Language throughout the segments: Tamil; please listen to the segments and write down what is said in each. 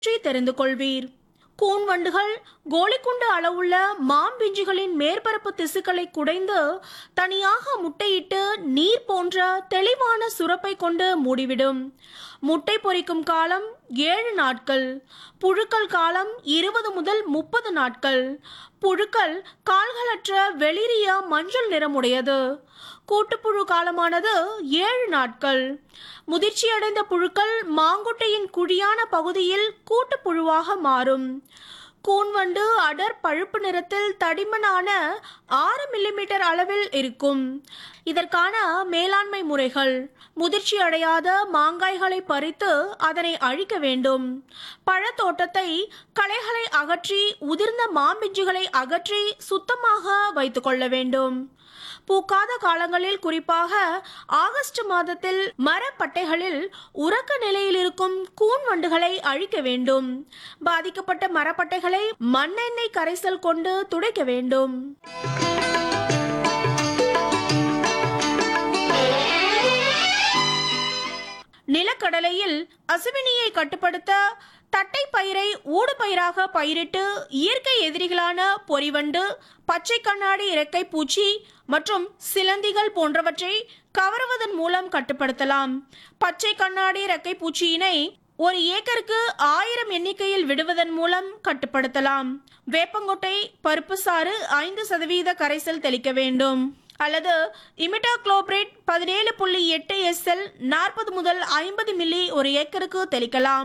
பற்றி தெரிந்து கொள்வீர் கூன் வண்டுகள் கோலிக்குண்டு அளவுள்ள மாம்பிஞ்சுகளின் மேற்பரப்பு திசுக்களை குடைந்து தனியாக முட்டையிட்டு நீர் போன்ற தெளிவான சுரப்பை கொண்டு மூடிவிடும் முட்டை பொரிக்கும் காலம் ஏழு நாட்கள் புழுக்கள் காலம் இருபது முதல் முப்பது நாட்கள் புழுக்கள் கால்களற்ற வெளிரிய மஞ்சள் நிறமுடையது கூட்டுப்புழு காலமானது ஏழு நாட்கள் முதிர்ச்சியடைந்த புழுக்கள் மாங்குட்டையின் குழியான பகுதியில் கூட்டுப்புழுவாக மாறும் கூன்வண்டு அடர் பழுப்பு நிறத்தில் தடிமனான ஆறு மில்லிமீட்டர் அளவில் இருக்கும் இதற்கான மேலாண்மை முறைகள் முதிர்ச்சி அடையாத மாங்காய்களை பறித்து அதனை அழிக்க வேண்டும் பழத்தோட்டத்தை களைகளை அகற்றி உதிர்ந்த மாம்பிஞ்சுகளை அகற்றி சுத்தமாக வைத்துக் கொள்ள வேண்டும் பூக்காத காலங்களில் குறிப்பாக ஆகஸ்ட் மாதத்தில் மரப்பட்டைகளில் உறக்க நிலையில் இருக்கும் கூன் வண்டுகளை அழிக்க வேண்டும் பாதிக்கப்பட்ட மரப்பட்டைகளை மண்ணெண்ணெய் கரைசல் கொண்டு துடைக்க வேண்டும் நிலக்கடலையில் அசுவினியை கட்டுப்படுத்த தட்டை பயிரை ஊடு பயிராக பயிரிட்டு இயற்கை எதிரிகளான பொறிவண்டு பச்சை கண்ணாடி இறக்கை பூச்சி மற்றும் சிலந்திகள் போன்றவற்றை கவருவதன் மூலம் கட்டுப்படுத்தலாம் பச்சை கண்ணாடி இறக்கை பூச்சியினை ஒரு ஏக்கருக்கு ஆயிரம் எண்ணிக்கையில் விடுவதன் மூலம் கட்டுப்படுத்தலாம் வேப்பங்கொட்டை பருப்பு சாறு ஐந்து சதவீத கரைசல் தெளிக்க வேண்டும் அல்லது இமிடாக்ளோபிரேட் பதினேழு புள்ளி எட்டு எஸ்எல் நாற்பது முதல் ஐம்பது மில்லி ஒரு ஏக்கருக்கு தெளிக்கலாம்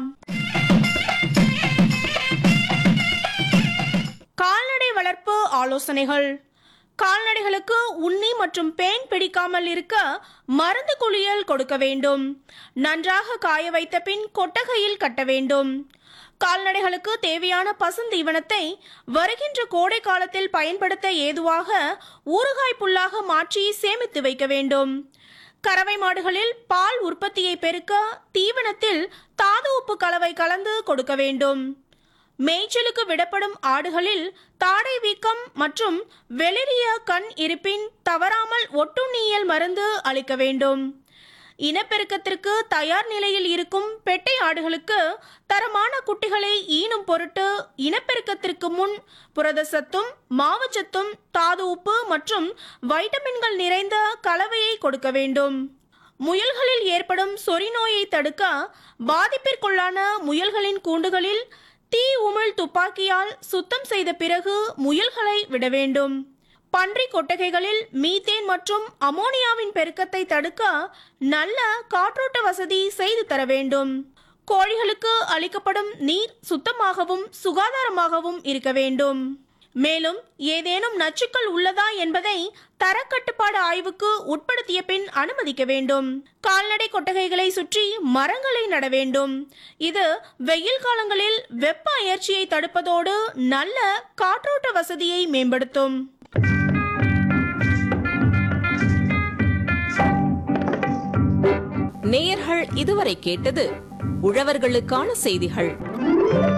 கால்நடை வளர்ப்பு ஆலோசனைகள் கால்நடைகளுக்கு உண்ணி மற்றும் பேன் பிடிக்காமல் இருக்க மருந்து குளியல் கொடுக்க வேண்டும் நன்றாக காய வைத்த பின் கொட்டகையில் கட்ட வேண்டும் கால்நடைகளுக்கு தேவையான பசுந்தீவனத்தை வருகின்ற கோடை காலத்தில் பயன்படுத்த ஏதுவாக ஊறுகாய் புல்லாக மாற்றி சேமித்து வைக்க வேண்டும் கறவை மாடுகளில் பால் உற்பத்தியை பெருக்க தீவனத்தில் தாது உப்பு கலவை கலந்து கொடுக்க வேண்டும் மேய்ச்சலுக்கு விடப்படும் ஆடுகளில் தாடை வீக்கம் மற்றும் வெளிரிய கண் இருப்பின் தவறாமல் ஒட்டுண்ணியல் மருந்து அளிக்க வேண்டும் இனப்பெருக்கத்திற்கு தயார் நிலையில் இருக்கும் பெட்டை ஆடுகளுக்கு தரமான குட்டிகளை ஈனும் பொருட்டு இனப்பெருக்கத்திற்கு முன் புரதசத்தும் மாவுச்சத்தும் தாது உப்பு மற்றும் வைட்டமின்கள் நிறைந்த கலவையை கொடுக்க வேண்டும் முயல்களில் ஏற்படும் சொறி நோயை தடுக்க பாதிப்பிற்குள்ளான முயல்களின் கூண்டுகளில் தீ உமிழ் துப்பாக்கியால் சுத்தம் செய்த பிறகு முயல்களை விட வேண்டும் பன்றி கொட்டகைகளில் மீத்தேன் மற்றும் அமோனியாவின் பெருக்கத்தை தடுக்க நல்ல காற்றோட்ட வசதி செய்து தர வேண்டும் கோழிகளுக்கு அளிக்கப்படும் நீர் சுத்தமாகவும் சுகாதாரமாகவும் இருக்க வேண்டும் மேலும் ஏதேனும் நச்சுக்கள் உள்ளதா என்பதை தரக்கட்டுப்பாடு ஆய்வுக்கு உட்படுத்திய பின் அனுமதிக்க வேண்டும் கால்நடை கொட்டகைகளை சுற்றி மரங்களை நட வேண்டும் இது வெயில் காலங்களில் வெப்ப அயற்சியை தடுப்பதோடு நல்ல காற்றோட்ட வசதியை மேம்படுத்தும் நேயர்கள் இதுவரை கேட்டது உழவர்களுக்கான செய்திகள்